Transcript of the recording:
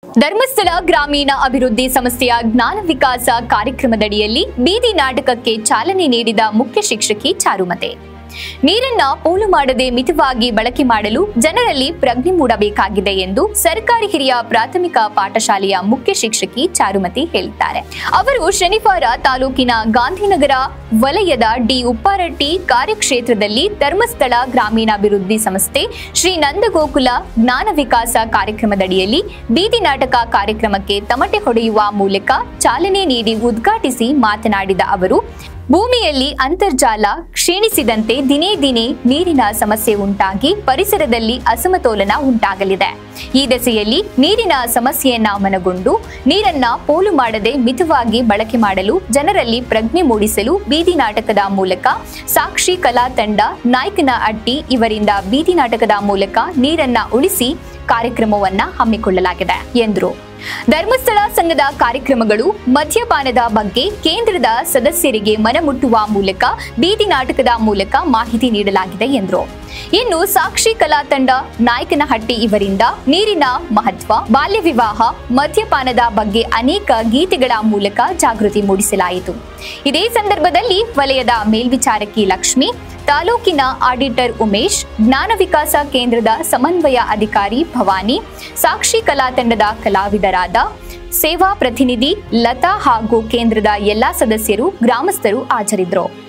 ಧರ್ಮಸ್ಥಳ ಗ್ರಾಮೀಣ ಅಭಿವೃದ್ಧಿ ಸಂಸ್ಥೆಯ ಜ್ಞಾನ ವಿಕಾಸ ಕಾರ್ಯಕ್ರಮದಡಿಯಲ್ಲಿ ಬೀದಿ ನಾಟಕಕ್ಕೆ ಚಾಲನೆ ನೀಡಿದ ಮುಖ್ಯ ಶಿಕ್ಷಕಿ ಚಾರುಮತೆ ನೀರನ್ನ ಪೋಲು ಮಾಡದೆ ಮಿತವಾಗಿ ಬಳಕೆ ಮಾಡಲು ಜನರಲ್ಲಿ ಪ್ರಜ್ಞೆ ಮೂಡಬೇಕಾಗಿದೆ ಎಂದು ಸರ್ಕಾರಿ ಹಿರಿಯ ಪ್ರಾಥಮಿಕ ಪಾಠಶಾಲೆಯ ಮುಖ್ಯ ಶಿಕ್ಷಕಿ ಚಾರುಮತಿ ಹೇಳಿದ್ದಾರೆ ಅವರು ಶನಿವಾರ ತಾಲೂಕಿನ ಗಾಂಧಿನಗರ ವಲಯದ ಡಿ ಉಪ್ಪಾರಟ್ಟಿ ಕಾರ್ಯಕ್ಷೇತ್ರದಲ್ಲಿ ಧರ್ಮಸ್ಥಳ ಗ್ರಾಮೀಣಾಭಿವೃದ್ಧಿ ಸಂಸ್ಥೆ ಶ್ರೀ ನಂದಗೋಕುಲ ಜ್ಞಾನ ವಿಕಾಸ ಕಾರ್ಯಕ್ರಮದಡಿಯಲ್ಲಿ ಬೀದಿ ನಾಟಕ ಕಾರ್ಯಕ್ರಮಕ್ಕೆ ತಮಟೆ ಹೊಡೆಯುವ ಮೂಲಕ ಚಾಲನೆ ನೀಡಿ ಉದ್ಘಾಟಿಸಿ ಮಾತನಾಡಿದ ಅವರು ಭೂಮಿಯಲ್ಲಿ ಅಂತರ್ಜಾಲ ಕ್ಷೀಣಿಸಿದಂತೆ ದಿನೇ ದಿನೇ ನೀರಿನ ಸಮಸ್ಯೆ ಉಂಟಾಗಿ ಪರಿಸರದಲ್ಲಿ ಅಸಮತೋಲನ ಉಂಟಾಗಲಿದೆ ಈ ದೆಸೆಯಲ್ಲಿ ನೀರಿನ ಸಮಸ್ಯೆಯನ್ನ ಮನಗೊಂಡು ನೀರನ್ನ ಪೋಲು ಮಾಡದೆ ಮಿತವಾಗಿ ಬಳಕೆ ಮಾಡಲು ಜನರಲ್ಲಿ ಪ್ರಜ್ಞೆ ಮೂಡಿಸಲು ಬೀದಿ ನಾಟಕದ ಮೂಲಕ ಸಾಕ್ಷಿ ಕಲಾ ತಂಡ ನಾಯ್ಕನ ಅಟ್ಟಿ ಇವರಿಂದ ಬೀದಿ ನಾಟಕದ ಮೂಲಕ ನೀರನ್ನ ಉಳಿಸಿ ಕಾರ್ಯಕ್ರಮವನ್ನ ಹಮ್ಮಿಕೊಳ್ಳಲಾಗಿದೆ ಎಂದರು ಧರ್ಮಸ್ಥಳ ಸಂಘದ ಕಾರ್ಯಕ್ರಮಗಳು ಮದ್ಯಪಾನದ ಬಗ್ಗೆ ಕೇಂದ್ರದ ಸದಸ್ಯರಿಗೆ ಮನಮುಟ್ಟುವ ಮೂಲಕ ಬೀದಿ ನಾಟಕದ ಮೂಲಕ ಮಾಹಿತಿ ನೀಡಲಾಗಿದೆ ಎಂದರು ಇನ್ನು ಸಾಕ್ಷಿ ಕಲಾ ತಂಡ ನಾಯಕನಹಟ್ಟಿ ಇವರಿಂದ ನೀರಿನ ಮಹತ್ವ ಬಾಲ್ಯ ವಿವಾಹ ಮದ್ಯಪಾನದ ಬಗ್ಗೆ ಅನೇಕ ಗೀತೆಗಳ ಮೂಲಕ ಜಾಗೃತಿ ಮೂಡಿಸಲಾಯಿತು ಇದೇ ಸಂದರ್ಭದಲ್ಲಿ ವಲಯದ ಮೇಲ್ವಿಚಾರಕಿ ಲಕ್ಷ್ಮಿ ತಾಲೂಕಿನ ಆಡಿಟರ್ ಉಮೇಶ್ ಜ್ಞಾನ ವಿಕಾಸ ಕೇಂದ್ರದ ಸಮನ್ವಯ ಅಧಿಕಾರಿ ಭವಾನಿ ಸಾಕ್ಷಿ ಕಲಾ ತಂಡದ ಕಲಾವಿದರಾದ ಸೇವಾ ಪ್ರತಿನಿಧಿ ಲತಾ ಹಾಗೂ ಕೇಂದ್ರದ ಎಲ್ಲಾ ಸದಸ್ಯರು ಗ್ರಾಮಸ್ಥರು ಹಾಜರಿದ್ದರು